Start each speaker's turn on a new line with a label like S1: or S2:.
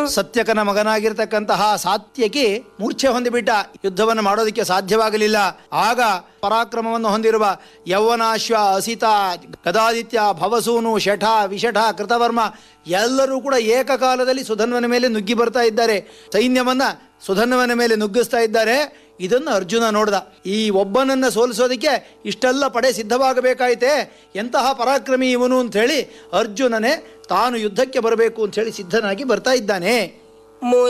S1: ಸತ್ಯಕನ ಮಗನಾಗಿರ್ತಕ್ಕಂತಹ ಸಾತ್ಯಕಿ ಮೂರ್ಛೆ ಹೊಂದಿಬಿಟ್ಟ ಯುದ್ಧವನ್ನು ಮಾಡೋದಕ್ಕೆ ಸಾಧ್ಯವಾಗಲಿಲ್ಲ ಆಗ ಪರಾಕ್ರಮವನ್ನು ಹೊಂದಿರುವ ಯೌವನಾಶ್ವ ಅಸಿತ ಗದಾದಿತ್ಯ ಭವಸೂನು ಶಠ ವಿಷಠ ಕೃತವರ್ಮ ಎಲ್ಲರೂ ಕೂಡ ಏಕಕಾಲದಲ್ಲಿ ಸುಧನ್ವನ ಮೇಲೆ ನುಗ್ಗಿ ಬರ್ತಾ ಇದ್ದಾರೆ ಸೈನ್ಯವನ್ನ ಸುಧನ್ವನ ಮೇಲೆ ನುಗ್ಗಿಸ್ತಾ ಇದ್ದಾರೆ ಇದನ್ನು ಅರ್ಜುನ ನೋಡ್ದ ಈ ಒಬ್ಬನನ್ನ ಸೋಲಿಸೋದಕ್ಕೆ ಇಷ್ಟೆಲ್ಲ ಪಡೆ ಸಿದ್ಧವಾಗಬೇಕಾಯಿತೆ ಎಂತಹ ಪರಾಕ್ರಮಿ ಇವನು ಅಂತ ಹೇಳಿ ಅರ್ಜುನನೇ ತಾನು ಯುದ್ಧಕ್ಕೆ ಬರಬೇಕು ಅಂತ ಹೇಳಿ ಸಿದ್ಧನಾಗಿ ಬರ್ತಾ ಇದ್ದಾನೆ